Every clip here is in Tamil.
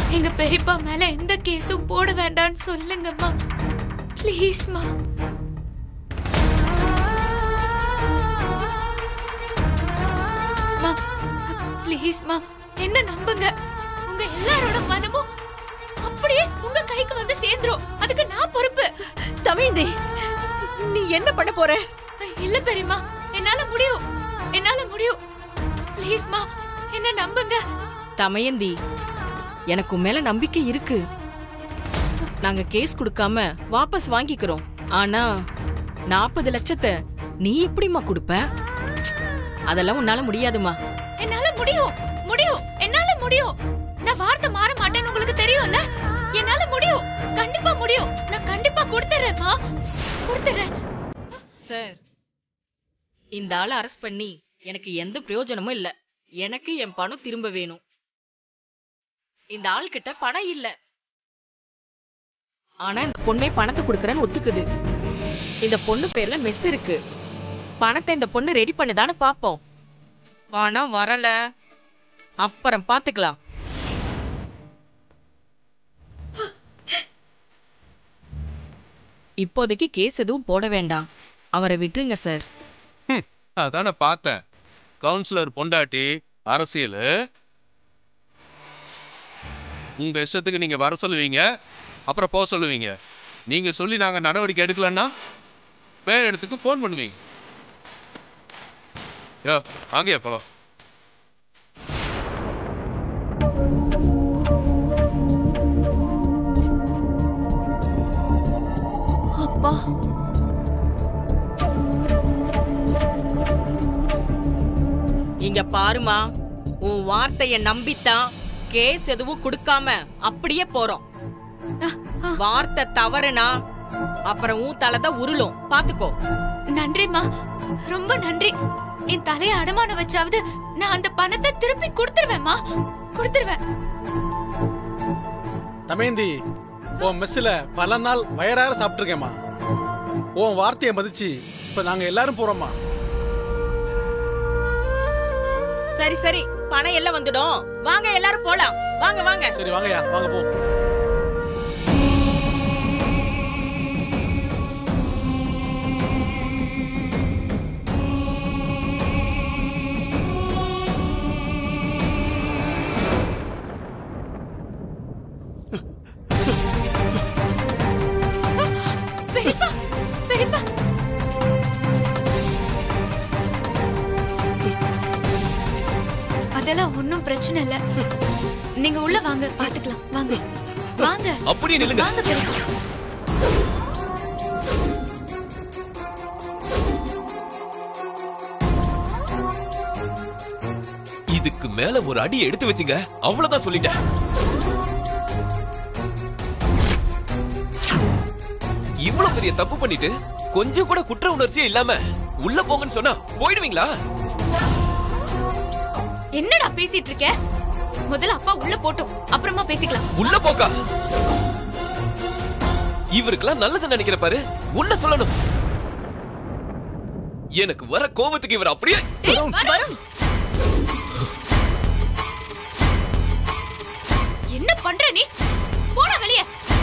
எங்க பெரியப்பா மேல எந்த கேஸும் போட வேண்டாம்னு சொல்லுங்கம்மா ப்ளீஸ்மா மா ப்ளீஸ்மா என்ன நம்புங்க உங்க எல்லாரோட மனமும் அப்படியே உங்க கைக்கு வந்து சேர்ந்துரும் அதுக்கு நான் பொறுப்பு தமயந்தி நீ என்ன பண்ண போற இல்ல பெரியம்மா என்னால முடியும் என்னால முடியும் ப்ளீஸ்மா என்ன நம்புங்க தமயந்தி எனக்கு உன் மேல நம்பிக்கை இருக்கு நாங்க கேஸ் கொடுக்காம வாபஸ் வாங்கிக்கிறோம் ஆனா நாற்பது லட்சத்தை நீ எப்படிம்மா கொடுப்ப அதெல்லாம் உன்னால முடியாதுமா என்னால முடியும் முடியும் என்னால முடியும் நான் வார்த்தை மாற மாட்டேன்னு உங்களுக்கு தெரியும்ல என்னால முடியும் கண்டிப்பா முடியும் நான் கண்டிப்பா கொடுத்துறேன்மா கொடுத்துறேன் சார் இந்த ஆளை அரெஸ்ட் பண்ணி எனக்கு எந்த பிரயோஜனமும் இல்ல எனக்கு என் பணம் திரும்ப வேணும் இந்த ஆள் கிட்ட பணம் இல்ல ஆனா இந்த பொண்ணே பணத்தை கொடுக்கறேன்னு ஒத்துக்குது இந்த பொண்ணு பேர்ல மெஸ் இருக்கு பணத்தை இந்த பொண்ணு ரெடி பண்ணுதான்னு பாப்போம் பணம் வரல அப்புறம் பாத்துக்கலாம் இப்போதைக்கு கேஸ் எதுவும் போட வேண்டாம் அவரை விட்டுருங்க சார் ஹம், அதான் நான் பார்த்தேன் கவுன்சிலர் பொண்டாட்டி அரசியல் உங்க இஷ்டத்துக்கு நீங்க வர சொல்லுவீங்க அப்புறம் போக சொல்லுவீங்க நீங்க சொல்லி நாங்க நடவடிக்கை எடுக்கலன்னா வேற இடத்துக்கு ஃபோன் பண்ணுவீங்க யோ வாங்கயா போலாம் அப்பா இங்க பாருமா உன் வார்த்தைய நம்பித்தான் கேஸ் எதுவும் கொடுக்காம அப்படியே போறோம் வார்த்தை தவறுனா அப்புறம் உன் தலைதான் உருளும் பாத்துக்கோ நன்றிம்மா ரொம்ப நன்றி என் தலைய அடமானம் வச்சாவது நான் அந்த பணத்தை திருப்பி கொடுத்துருவேன்மா கொடுத்துருவேன் தமேந்தி உன் மெஸ்ஸில் பல நாள் வயறார சாப்பிட்ருக்கேம்மா உன் வார்த்தையை மதிச்சு இப்போ நாங்கள் எல்லாரும் போகிறோம்மா சரி சரி பணம் எல்லாம் வந்துடும் வாங்க எல்லாரும் போலாம் வாங்க வாங்க சரி வாங்கய்யா வாங்க போ பெரியப்பா பெரியப்பா அதெல்லாம் ஒண்ணும் பிரச்சனை இல்ல நீங்க உள்ள வாங்க பாத்துக்கலாம் வாங்க வாங்க அப்படியே நில்லுங்க வாங்க பெரியப்பா இதுக்கு மேல ஒரு அடி எடுத்து வச்சுங்க அவ்வளவுதான் சொல்லிட்டேன் இவ்வளவு பெரிய தப்பு பண்ணிட்டு கொஞ்சம் கூட குற்ற உணர்ச்சியே இல்லாம உள்ள போங்கன்னு சொன்னா போயிடுவீங்களா என்னடா பேசிட்டு இருக்க முதல்ல அப்பா உள்ள போட்டோம் அப்புறமா பேசிக்கலாம் உள்ள போக்கா இவருக்கெல்லாம் நல்லது நினைக்கிற பாரு உள்ள சொல்லணும் எனக்கு வர கோபத்துக்கு இவர் அப்படியே டேய், வரும். என்ன பண்ற நீ போடா வெளிய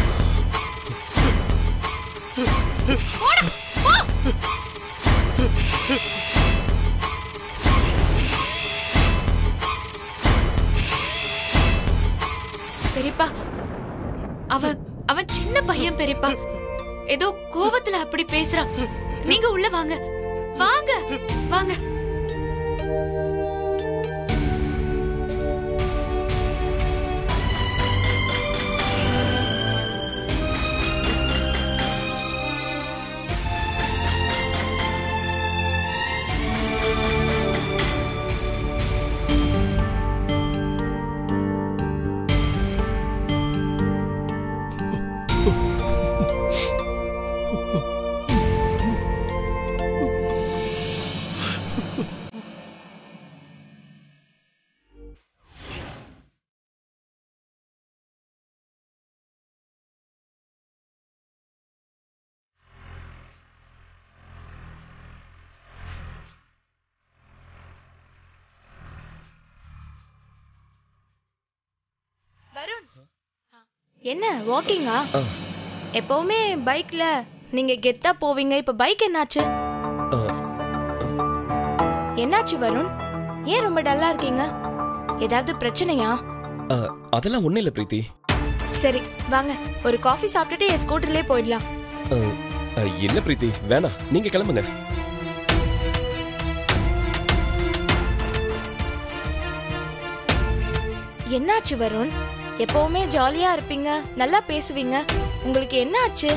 போடா போ பெரியப்பா அவன் அவன் சின்ன பையன் பெரியப்பா ஏதோ கோவத்துல அப்படி பேசுறான் நீங்க உள்ள வாங்க வாங்க வாங்க என்ன வாக்கிங்கா ஆ. எப்பவுமே பைக்ல நீங்க கெத்தா போவீங்க இப்ப பைக் என்னாச்சு ஆ, என்னாச்சு வருண் ஏன் ரொம்ப டல்லா இருக்கீங்க ஏதாவது பிரச்சனையா ஆ, அதெல்லாம் ஒண்ணும் இல்ல பிரீத்தி சரி வாங்க ஒரு காஃபி சாப்பிட்டுட்டு என் ஸ்கூட்டர்லயே போயிடலாம் ஆ, ஆ, இல்ல பிரீத்தி வேணாம் நீங்க கிளம்புங்க என்னாச்சு வருண் எப்பவுமே ஜாலியா இருப்பீங்க நல்லா பேசுவீங்க உங்களுக்கு என்ன ஆச்சு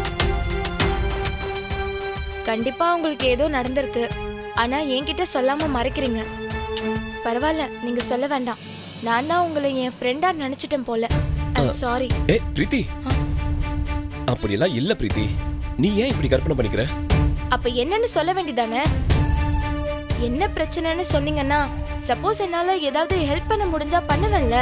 கண்டிப்பா உங்களுக்கு ஏதோ நடந்திருக்கு ஆனா என்கிட்ட சொல்லாம மறைக்கிறீங்க பரவாயில்ல நீங்க சொல்ல வேண்டாம் நான் தான் உங்களை என் ஃப்ரெண்டா நினைச்சிட்டேன் போல சாரி ஏ பிரீத்தி அப்படியெல்லாம் இல்ல பிரீத்தி நீ ஏன் இப்படி கற்பனை பண்ணிக்கிற அப்ப என்னன்னு சொல்ல வேண்டியதானே என்ன பிரச்சனைன்னு சொன்னீங்கன்னா சப்போஸ் என்னால ஏதாவது ஹெல்ப் பண்ண முடிஞ்சா பண்ணுவேன்ல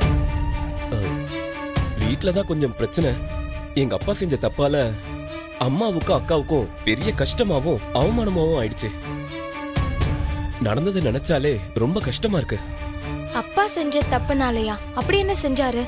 வீட்ல தான் கொஞ்சம் பிரச்சனை எங்க அப்பா செஞ்ச தப்பால அம்மாவுக்கும் அக்காவுக்கும் பெரிய கஷ்டமாவும் அவமானமாவும் ஆயிடுச்சு நடந்ததை நினைச்சாலே ரொம்ப கஷ்டமா இருக்கு அப்பா செஞ்ச தப்புனாலயா அப்படி என்ன செஞ்சாரு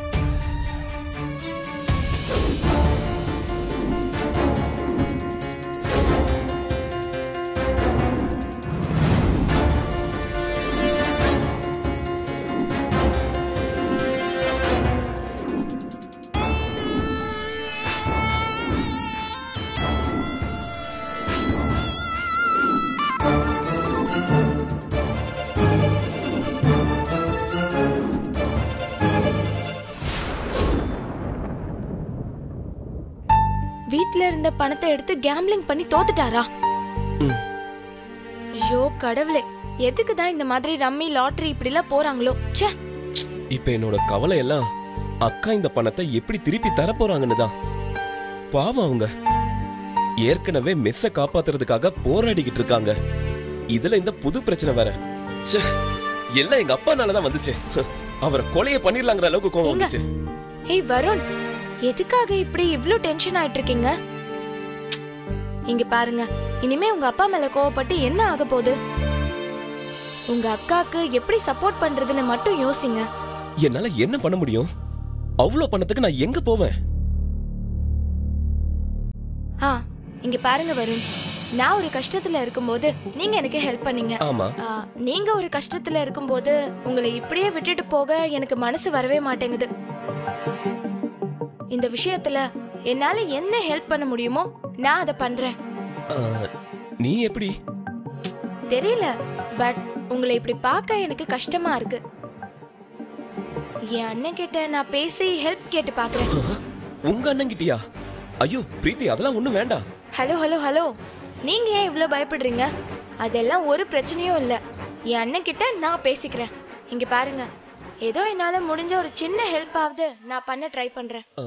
வீட்ல இருந்த பணத்தை எடுத்து கேம்லிங் பண்ணி தோத்துட்டாரா ம். ஐயோ கடவுளே எதுக்கு தான் இந்த மாதிரி ரம்மி லாட்டரி இப்படி எல்லாம் போறாங்களோ ச்சே இப்ப என்னோட கவலை எல்லாம் அக்கா இந்த பணத்தை எப்படி திருப்பி தர போறாங்கன்னு தான் பாவம் அவங்க ஏற்கனவே மெஸ்ஸ காப்பாத்துறதுக்காக போராடிக்கிட்டு இருக்காங்க இதுல இந்த புது பிரச்சனை வேற ச்சே, எல்லாம் எங்க அப்பானால தான் வந்துச்சு அவரை கொலைய பண்ணிரலாங்கிற அளவுக்கு கோவம் ஏங்க? வந்துச்சு ஏய் வருண் எதுக்காக இப்படி இவ்ளோ டென்ஷன் ஆயிட்டு இருக்கீங்க இங்க பாருங்க இனிமே உங்க அப்பா மேல கோவப்பட்டு என்ன ஆக போகுது உங்க அக்காக்கு எப்படி சப்போர்ட் பண்றதுன்னு மட்டும் யோசிங்க என்னால என்ன பண்ண முடியும் அவ்வளவு பணத்துக்கு நான் எங்க போவேன் ஆ இங்க பாருங்க வருண் நான் ஒரு கஷ்டத்துல இருக்கும்போது நீங்க எனக்கு ஹெல்ப் பண்ணீங்க ஆமா ஆ, நீங்க ஒரு கஷ்டத்துல இருக்கும்போது உங்களை இப்படியே விட்டுட்டு போக எனக்கு மனசு வரவே மாட்டேங்குது இந்த விஷயத்துல என்னால என்ன ஹெல்ப் பண்ண முடியுமோ நான் அதை பண்றேன் ஆ, நீ எப்படி தெரியல பட் உங்களை இப்படி பார்க்க எனக்கு கஷ்டமா இருக்கு என் அண்ணன் கிட்ட நான் பேசி ஹெல்ப் கேட்டு பாக்குறேன் உங்க அண்ணன் கிட்டியா ஐயோ பிரீத்தி அதெல்லாம் ஒண்ணும் வேண்டாம் ஹலோ ஹலோ ஹலோ நீங்க ஏன் இவ்ளோ பயப்படுறீங்க அதெல்லாம் ஒரு பிரச்சனையும் இல்ல என் அண்ணன் கிட்ட நான் பேசிக்கிறேன் இங்க பாருங்க ஏதோ என்னால முடிஞ்ச ஒரு சின்ன ஹெல்ப் ஆகுது நான் பண்ண ட்ரை பண்றேன் ஆ.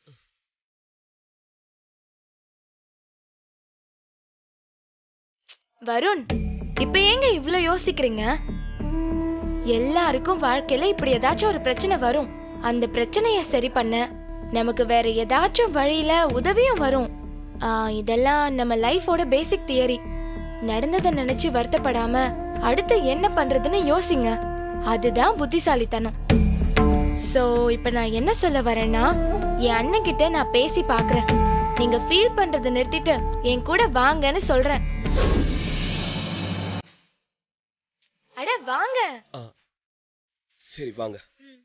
வருண் இப்ப ஏங்க இவ்ளோ யோசிக்கிறீங்க எல்லாருக்கும் வாழ்க்கையில இப்படி ஏதாச்சும் ஒரு பிரச்சனை வரும் அந்த பிரச்சனைய சரி பண்ண நமக்கு வேற ஏதாச்சும் வழியில உதவியும் வரும் ஆ, இதெல்லாம் நம்ம லைஃபோட பேசிக் தியரி நடந்ததை நினைச்சு வருத்தப்படாம அடுத்து என்ன பண்றதுன்னு யோசிங்க அதுதான் புத்திசாலித்தனம் சோ இப்ப நான் என்ன சொல்ல வரேன்னா என் அண்ணன் கிட்ட நான் பேசி பாக்குறேன் நீங்க ஃபீல் பண்றதை நிறுத்திட்டு என் கூட வாங்கன்னு சொல்றேன் அட வாங்க சரி வாங்க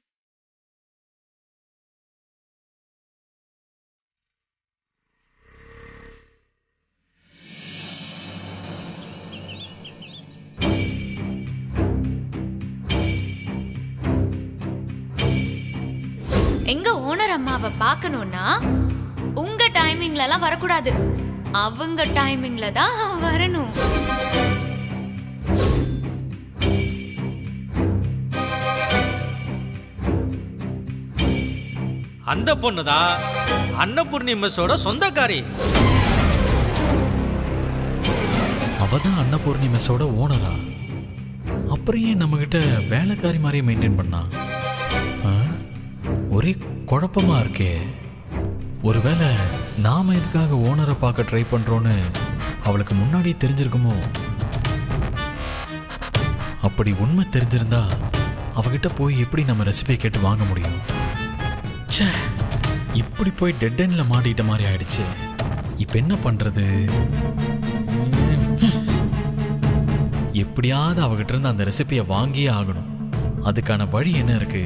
எங்க ஓனர் அம்மாவை பார்க்கணும்னா உங்க டைமிங்ல எல்லாம் வரக்கூடாது அவங்க டைமிங்ல தான் வரணும் அந்த பொண்ணு தான் அன்னபூர்ணி மிஸ்ஸோட சொந்தக்காரி அவ தான் அன்னபூர்ணி மெஸ்ஸோட ஓனரா அப்புறம் ஏன் நம்மகிட்ட வேலைக்காரி மாதிரியே மெயின்டைன் பண்ணா ஆ? ஒரே குழப்பமா இருக்கே ஒருவேளை நாம எதுக்காக ஓனரை பார்க்க ட்ரை பண்றோன்னு அவளுக்கு முன்னாடி தெரிஞ்சிருக்குமோ அப்படி உண்மை தெரிஞ்சிருந்தா அவகிட்ட போய் எப்படி நம்ம ரெசிபியை கேட்டு வாங்க முடியும் ச்சே இப்படி போய் டெட் எண்ட்ல மாட்டிட்ட மாதிரி ஆயிடுச்சு இப்ப என்ன பண்றது எப்படியாவது அவகிட்ட இருந்து அந்த ரெசிபியை வாங்கியே ஆகணும் அதுக்கான வழி என்ன இருக்கு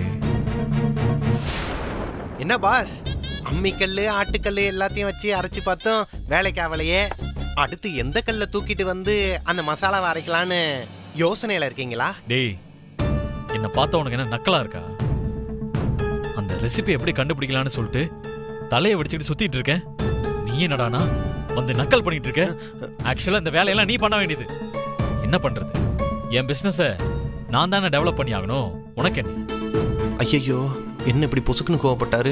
என்ன பாஸ் அம்மிக்கல்லு ஆட்டுக்கல்லு எல்லாத்தையும் வச்சு அரைச்சு பார்த்தோம் வேலைக்கு ஆவலையே அடுத்து எந்த கல்லை தூக்கிட்டு வந்து அந்த மசாலாவை அரைக்கலான்னு யோசனையில இருக்கீங்களா டேய் என்ன பார்த்த உனக்கு என்ன நக்கலா இருக்கா அந்த ரெசிபி எப்படி கண்டுபிடிக்கலாம்னு சொல்லிட்டு தலையை வடிச்சுட்டு சுத்திட்டு இருக்கேன் நீ என்னடானா வந்து நக்கல் பண்ணிட்டு இருக்க ஆக்சுவலா இந்த வேலையெல்லாம் நீ பண்ண வேண்டியது என்ன பண்றது என் பிசினஸ நான் தானே டெவலப் பண்ணி ஆகணும் உனக்கு என்ன ஐயையோ என்ன இப்படி பொசுக்குன்னு கோவப்பட்டாரு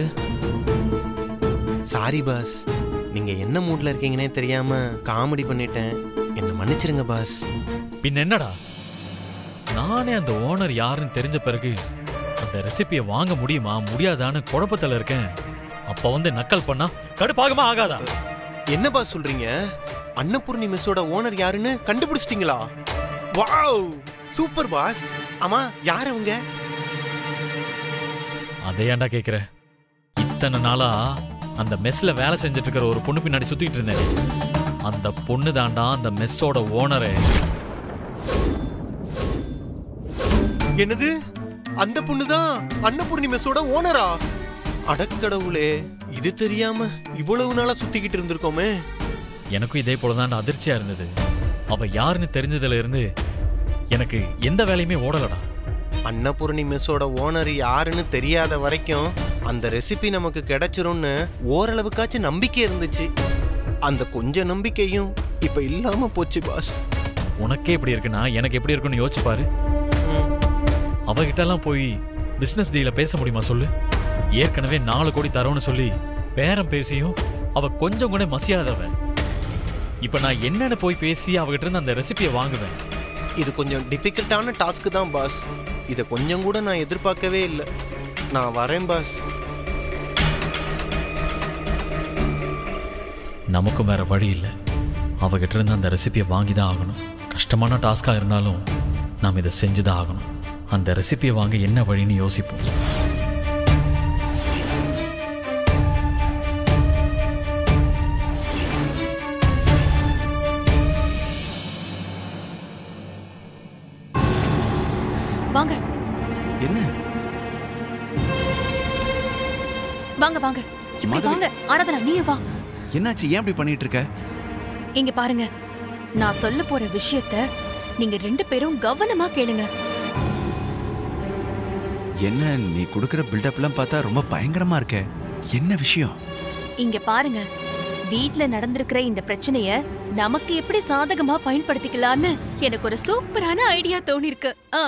சாரி பாஸ் நீங்க என்ன மூட்ல இருக்கீங்கன்னே தெரியாம காமெடி பண்ணிட்டேன் என்ன மன்னிச்சிருங்க பாஸ் பின்ன என்னடா நானே அந்த ஓனர் யாருன்னு தெரிஞ்ச பிறகு அந்த ரெசிபியை வாங்க முடியுமா முடியாதான்னு குழப்பத்துல இருக்கேன் அப்ப வந்து நக்கல் பண்ணா கடுப்பாகமா ஆகாதா என்ன பாஸ் சொல்றீங்க அன்னபூர்ணி மெஸ்ஸோட ஓனர் யாருன்னு கண்டுபிடிச்சிட்டீங்களா வாவ் சூப்பர் பாஸ் ஆமா யார் அவங்க அதை ஏன்டா கேக்குற இத்தனை நாளா அந்த மெஸ்ல வேலை செஞ்சுட்டு இருக்கிற ஒரு பொண்ணு பின்னாடி சுத்திட்டு இருந்தேன் அந்த பொண்ணு தாண்டா அந்த மெஸ்ஸோட ஓனரே என்னது அந்த பொண்ணுதான் அன்னபூர்ணி மெஸ்ஸோட ஓனரா அடக்கடவுளே இது தெரியாம இவ்வளவு நாளா சுத்திக்கிட்டு இருந்திருக்கோமே எனக்கும் இதே போலதான் அதிர்ச்சியா இருந்தது அவ யாருன்னு தெரிஞ்சதுல இருந்து எனக்கு எந்த வேலையுமே ஓடலடா அன்னபூர்ணி மெஸ்ஸோட ஓனர் யாருன்னு தெரியாத வரைக்கும் அந்த ரெசிபி நமக்கு கிடைச்சிரும்னு ஓரளவுக்காச்சும் நம்பிக்கை இருந்துச்சு அந்த கொஞ்ச நம்பிக்கையும் இப்ப இல்லாம போச்சு பாஸ் உனக்கே இப்படி இருக்குன்னா எனக்கு எப்படி இருக்குன்னு யோசிச்சு பாரு அவகிட்ட எல்லாம் போய் பிசினஸ் டீல பேச முடியுமா சொல்லு ஏற்கனவே நாலு கோடி தரோன்னு சொல்லி பேரம் பேசியும் அவ கொஞ்சம் கூட மசியாதவ இப்ப நான் என்னன்னு போய் பேசி அவகிட்ட இருந்து அந்த ரெசிபியை வாங்குவேன் இது கொஞ்சம் டிஃபிகல்ட்டான டாஸ்க் தான் பாஸ் இதை கொஞ்சம் கூட நான் எதிர்பார்க்கவே இல்லை நான் வரேன் பாஸ் நமக்கும் வேற வழி இல்லை அவகிட்ட இருந்து அந்த ரெசிபியை வாங்கி தான் ஆகணும் கஷ்டமான டாஸ்கா இருந்தாலும் நாம் இதை செஞ்சு தான் ஆகணும் அந்த ரெசிபியை வாங்க என்ன வழின்னு யோசிப்போம் வாங்க என்ன வாங்க வாங்க இப்படி மாதவி. வாங்க ஆராதனா நீயும் வா என்னாச்சு ஏன் இப்படி பண்ணிட்டு இருக்க இங்க பாருங்க நான் சொல்ல போற விஷயத்த நீங்க ரெண்டு பேரும் கவனமா கேளுங்க என்ன நீ கொடுக்கிற பில்டப்லாம் பார்த்தா ரொம்ப பயங்கரமா இருக்க என்ன விஷயம் இங்க பாருங்க வீட்ல நடந்திருக்கிற இந்த பிரச்சனைய நமக்கு எப்படி சாதகமா பயன்படுத்திக்கலாம்னு எனக்கு ஒரு சூப்பரான ஐடியா தோணிருக்கு ஆ.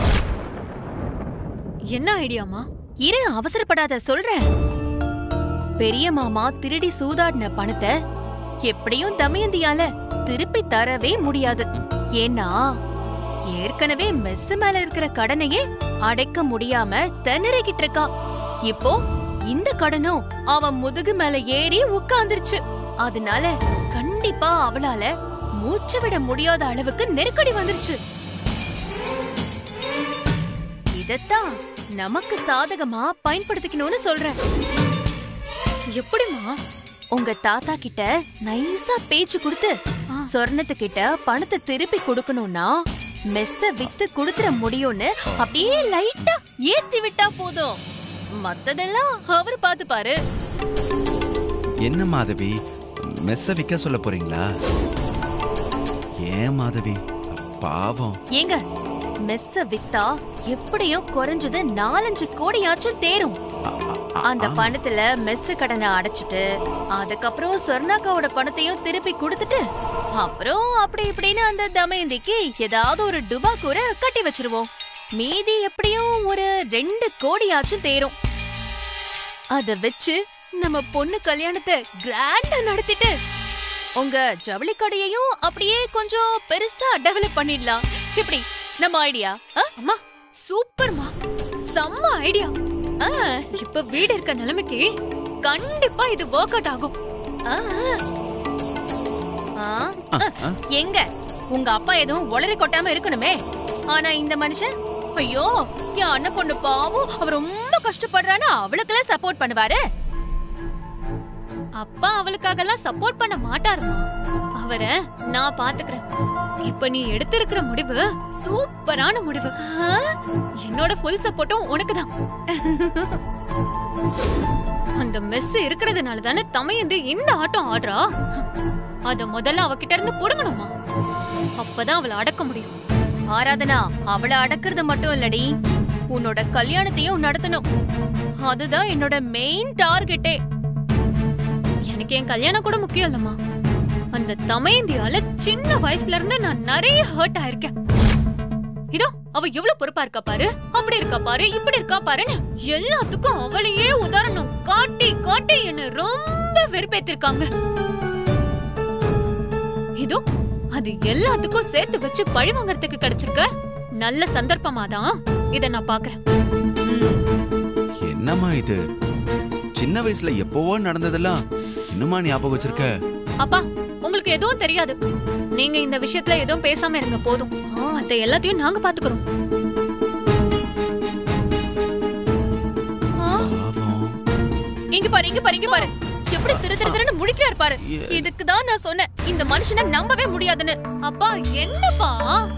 என்ன ஐடியாமா இரு அவசரப்படாத சொல்றேன் பெரிய மாமா திருடி சூதாடின பணத்தை எப்படியும் தமயந்தியால திருப்பி தரவே முடியாது ஏன்னா ஏற்கனவே மெஸ் மேல இருக்கிற கடனையே அடைக்க முடியாம திணறிக்கிட்டு இருக்கா இப்போ இந்த கடனும் அவன் முதுகு மேல ஏறி உட்கார்ந்துருச்சு அதனால கண்டிப்பா அவளால மூச்சு விட முடியாத அளவுக்கு நெருக்கடி வந்துருச்சு இதத்தான் நமக்கு சாதகமா பயன்படுத்திக்கணும்னு சொல்றேன் எப்படிமா உங்க தாத்தா கிட்ட நைஸா பேச்சு கொடுத்து சொர்ணத்துக்கிட்ட பணத்தை திருப்பி கொடுக்கணும்னா மெஸ்ஸ வித்து கொடுத்துற முடியும்னு அப்படியே லைட்டா ஏத்தி விட்டா போதும் மத்ததெல்லாம் அவர் பாத்துப்பாரு என்ன மாதவி மெஸ்ஸ விற்க சொல்ல போறீங்களா ஏன் மாதவி பாவம் ஏங்க மெஸ்ஸ வித்தா எப்படியும் குறைஞ்சது நாலஞ்சு கோடியாச்சும் தேரும் அந்த பணத்துல மெஸ் கடனை அடைச்சிட்டு அதுக்கப்புறம் சொர்ணாக்காவோட பணத்தையும் திருப்பி கொடுத்துட்டு அப்புறம் அப்படி இப்படின்னு அந்த தமயந்திக்கு ஏதாவது ஒரு டுபா கூரை கட்டி வச்சிருவோம் மீதி எப்படியும் ஒரு ரெண்டு கோடியாச்சும் தேரும் அத வச்சு நம்ம பொண்ணு கல்யாணத்தை கிராண்டா நடத்திட்டு உங்க ஜவுளி கடையையும் அப்படியே கொஞ்சம் பெருசா டெவலப் பண்ணிடலாம் இப்படி நம்ம ஐடியா அம்மா சூப்பர்மா செம்ம ஐடியா இப்ப வீடு இருக்க நிலைமைக்கு கண்டிப்பா இது ஒர்க் அவுட் ஆகும் எங்க உங்க அப்பா எதுவும் உளறி கொட்டாம இருக்கணுமே ஆனா இந்த மனுஷன் ஐயோ என் அண்ணன் பொண்ணு பாவம் அவ ரொம்ப கஷ்டப்படுறான்னு அவளுக்கெல்லாம் சப்போர்ட் பண்ணுவாரு அப்பா அவளுக்காகலாம் சப்போர்ட் பண்ண மாட்டாருமா அவரை நான் பாத்துக்கிறேன் இப்ப நீ எடுத்திருக்கிற முடிவு சூப்பரான முடிவு என்னோட ஃபுல் சப்போர்ட்டும் உனக்கு தான் அந்த மெஸ் இருக்கிறதுனால தானே தமையந்து இந்த ஆட்டம் ஆடுறா அத முதல்ல அவகிட்ட இருந்து புடுங்கணுமா அப்பதான் அவளை அடக்க முடியும் ஆராதனா அவளை அடக்குறது மட்டும் இல்லடி உன்னோட கல்யாணத்தையும் நடத்தணும் அதுதான் என்னோட மெயின் டார்கெட்டே எனக்கு என் கல்யாணம் கூட முக்கியம் இல்லம்மா அந்த தமையந்தியால சின்ன வயசுல இருந்து நான் நிறைய ஹர்ட் ஆயிருக்கேன் இதோ அவ எவ்வளவு பொறுப்பா இருக்கா பாரு அப்படி இருக்கா பாரு இப்படி இருக்கா பாருன்னு எல்லாத்துக்கும் அவளையே உதாரணம் காட்டி காட்டி என்ன ரொம்ப வெறுப்பேத்திருக்காங்க இதோ அது எல்லாத்துக்கும் சேர்த்து வச்சு பழி வாங்கறதுக்கு கிடைச்சிருக்க நல்ல சந்தர்ப்பமா தான் இத நான் பாக்குறேன் என்னம்மா இது சின்ன வயசுல எப்போவோ நடந்ததெல்லாம் இன்னுமா ஞாபகம் வச்சிருக்க அப்பா உங்களுக்கு எதுவும் தெரியாது நீங்க இந்த விஷயத்துல எதுவும் பேசாம இருங்க போதும் மத்த எல்லாத்தையும் நாங்க பாத்துக்கிறோம் இங்க பாரு இங்க பாரு இங்க பாரு எப்படி திரு திரு திருன்னு முழிக்கிறாரு பாரு இதுக்கு தான் நான் சொன்னேன் இந்த மனுஷனை நம்பவே முடியாதுன்னு அப்பா என்னப்பா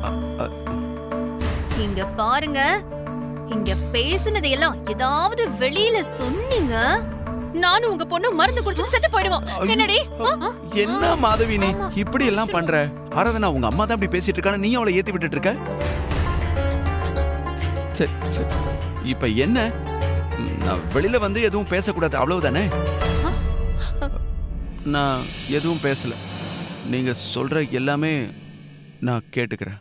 இங்க பாருங்க இங்க பேசுனது எல்லாம் ஏதாவது வெளியில சொன்னீங்க நானும் உங்க பொண்ணு மருந்து குடிச்சிட்டு செத்து போயிடுவோம் என்னடி ஆ? என்ன மாதவி நீ இப்படி எல்லாம் பண்ற ஆராதனா உங்க அம்மா தான் இப்படி பேசிட்டு இருக்கான்னு நீ அவளை ஏத்தி விட்டுட்டு இருக்க சரி சரி இப்ப என்ன ம், நான் வெளியில வந்து எதுவும் பேசக்கூடாது அவ்வளவுதானே நான் எதுவும் பேசல நீங்க சொல்ற எல்லாமே நான் கேட்டுக்கிறேன்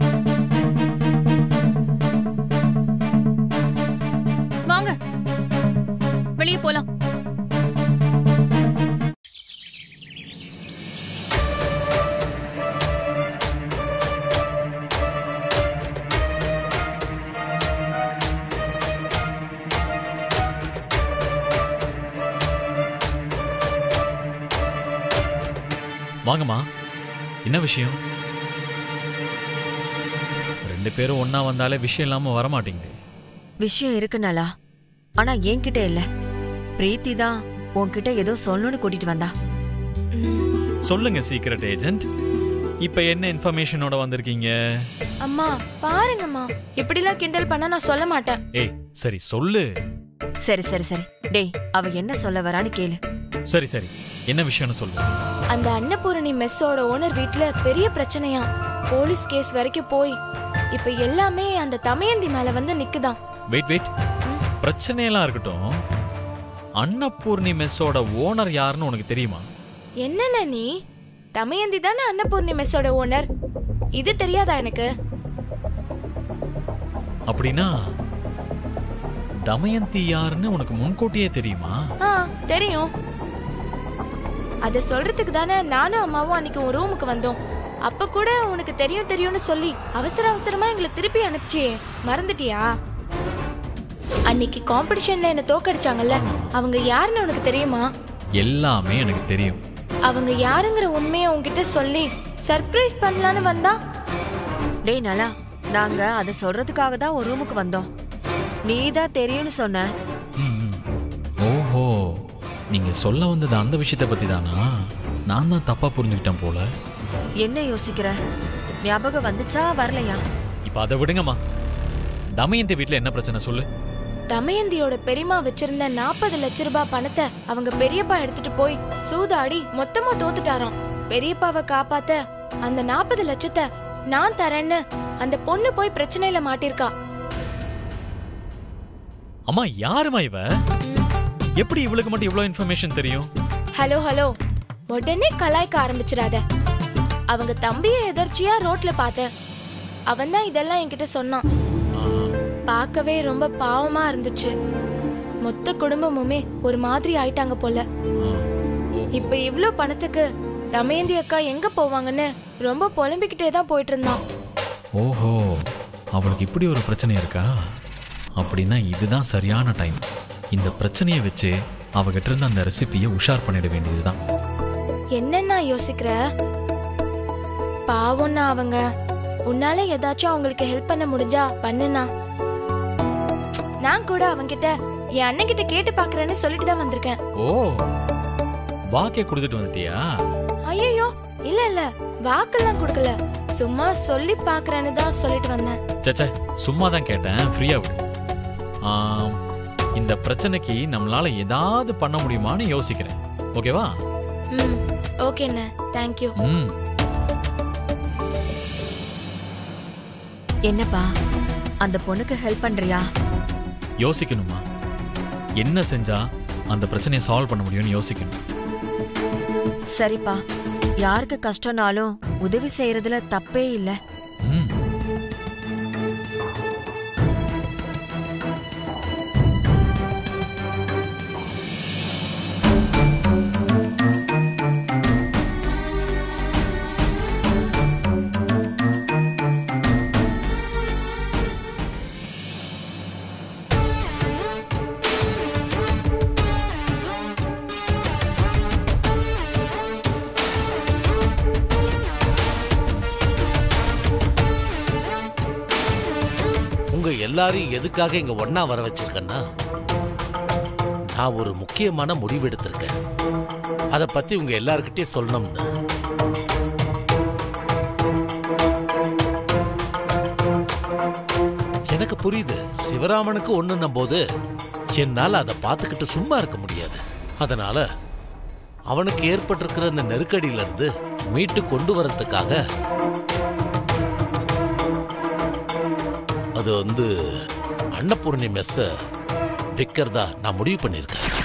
வாங்க வெளியே போலாம் வாங்கம்மா என்ன விஷயம் ரெண்டு பேரும் ஒண்ணா வந்தாலே விஷயம் இல்லாம வரமாட்டேங்குது விஷயம் இருக்கு நலா ஆனா என்கிட்ட இல்ல பிரீத்தி தான் உன்கிட்ட ஏதோ சொல்லணும்னு கூட்டிட்டு வந்தா சொல்லுங்க சீக்ரெட் ஏஜென்ட் இப்ப என்ன இன்ஃபர்மேஷனோட வந்திருக்கீங்க அம்மா பாருங்கம்மா இப்படிலாம் கிண்டல் பண்ணா நான் சொல்ல மாட்டேன் ஏய் சரி சொல்லு சரி சரி சரி டேய் அவ என்ன சொல்ல வரான்னு கேளு சரி சரி என்ன விஷயம்னு சொல்லு அந்த அன்னபூரணி மெஸ்ஸோட ஓனர் வீட்ல பெரிய பிரச்சனையா போலீஸ் கேஸ் வரைக்கும் போய் இப்ப எல்லாமே அந்த தமையந்தி மேல வந்து நிக்குதாம் வெயிட் வெயிட் பிரச்சனையெல்லாம் இருக்கட்டும் அன்னபூர்ணி மெஸ்ஸோட ஓனர் யாருன்னு உனக்கு தெரியுமா என்னென்ன நீ தமையந்தி தானே அன்னபூர்ணி மெஸ்ஸோட ஓனர் இது தெரியாதா எனக்கு அப்படின்னா தமயந்தி யாருன்னு உனக்கு முன்கூட்டியே தெரியுமா ஆ தெரியும் அத சொல்றதுக்கு தானே நானும் அம்மாவும் அன்னைக்கு உன் ரூமுக்கு வந்தோம் அப்ப கூட உனக்கு தெரியும் தெரியும்னு சொல்லி அவசர அவசரமா எங்களை திருப்பி அனுப்பிச்சியே மறந்துட்டியா அன்னைக்கு காம்படிஷன்ல என்ன தோக்கடிச்சாங்கல்ல அவங்க யாருன்னு உனக்கு தெரியுமா எல்லாமே எனக்கு தெரியும் அவங்க யாருங்கிற உண்மையை உன்கிட்ட சொல்லி சர்ப்ரைஸ் பண்ணலான்னு வந்தா டேய் நலா நாங்க அதை சொல்றதுக்காக தான் ஒரு ரூமுக்கு வந்தோம் நீ தான் தெரியும்னு சொன்ன ஓஹோ நீங்க சொல்ல வந்தது அந்த விஷயத்தை பத்தி தானா நான் தான் தப்பா புரிஞ்சுக்கிட்டேன் போல என்ன யோசிக்கிற ஞாபகம் வந்துச்சா வரலையா இப்ப அதை விடுங்கம்மா தமயந்தி வீட்ல என்ன பிரச்சனை சொல்லு தமயந்தியோட பெரியம்மா வச்சிருந்த நாற்பது லட்ச ரூபாய் பணத்தை அவங்க பெரியப்பா எடுத்துட்டு போய் சூதாடி மொத்தமா தோத்துட்டாராம் பெரியப்பாவை காப்பாத்த அந்த நாற்பது லட்சத்தை நான் தரேன்னு அந்த பொண்ணு போய் பிரச்சனையில மாட்டிருக்கா அம்மா யாருமா இவ எப்படி இவளுக்கு மட்டும் இவ்வளவு இன்ஃபர்மேஷன் தெரியும் ஹலோ ஹலோ உடனே கலாய்க்க ஆரம்பிச்சிடாத அவங்க தம்பியை எதர்ச்சியா ரோட்ல பார்த்தேன் அவன் தான் இதெல்லாம் என்கிட்ட சொன்னான் பார்க்கவே ரொம்ப பாவமா இருந்துச்சு மொத்த குடும்பமுமே ஒரு மாதிரி ஆயிட்டாங்க போல இப்ப இவ்ளோ பணத்துக்கு தமேந்தி அக்கா எங்க போவாங்கன்னு ரொம்ப புலம்பிக்கிட்டே தான் போயிட்டு இருந்தான் ஓஹோ அவளுக்கு இப்படி ஒரு பிரச்சனை இருக்கா அப்படின்னா இதுதான் சரியான டைம் இந்த பிரச்சனையை வச்சு அவகிட்ட இருந்த அந்த ரெசிபியை உஷார் பண்ணிட வேண்டியதுதான் என்னன்னா யோசிக்கிற பாவம்னா அவங்க உன்னால ஏதாச்சும் அவங்களுக்கு ஹெல்ப் பண்ண முடிஞ்சா பண்ணுனா நான் கூட அவங்கிட்ட என் அண்ணன் கிட்ட கேட்டு பாக்குறேன்னு சொல்லிட்டு தான் வந்திருக்கேன் ஓ வாக்கே கொடுத்துட்டு வந்துட்டியா ஐயோ இல்ல இல்ல வாக்கெல்லாம் கொடுக்கல சும்மா சொல்லி பாக்குறேன்னு தான் சொல்லிட்டு வந்தேன் சச்சே சும்மா தான் கேட்டேன் ஃப்ரீயா விடு ஆம், இந்த பிரச்சனைக்கு நம்மளால ஏதாவது பண்ண முடியுமான்னு யோசிக்கிறேன் ஓகேவா ம் ஓகேண்ணே தேங்க்யூ ம் என்னப்பா அந்த பொண்ணுக்கு ஹெல்ப் பண்றியா யோசிக்கணுமா என்ன செஞ்சா அந்த பிரச்சனையை சால்வ் பண்ண முடியும்னு யோசிக்கணும் சரிப்பா யாருக்கு கஷ்டம்னாலும் உதவி செய்யறதுல தப்பே இல்ல ம் உங்க எல்லாரையும் எதுக்காக இங்க ஒண்ணா வர வச்சிருக்கேன்னா நான் ஒரு முக்கியமான முடிவு எடுத்திருக்கேன் அதை பத்தி உங்க எல்லார்கிட்டயும் சொல்லணும்னு எனக்கு புரியுது சிவராமனுக்கு ஒண்ணுன்னும் போது என்னால அதை பார்த்துக்கிட்டு சும்மா இருக்க முடியாது அதனால அவனுக்கு ஏற்பட்டிருக்கிற இந்த நெருக்கடியில இருந்து மீட்டு கொண்டு வரதுக்காக அது வந்து அன்னபூர்ணி மெஸ்ஸ விற்கிறதா நான் முடிவு பண்ணியிருக்கேன்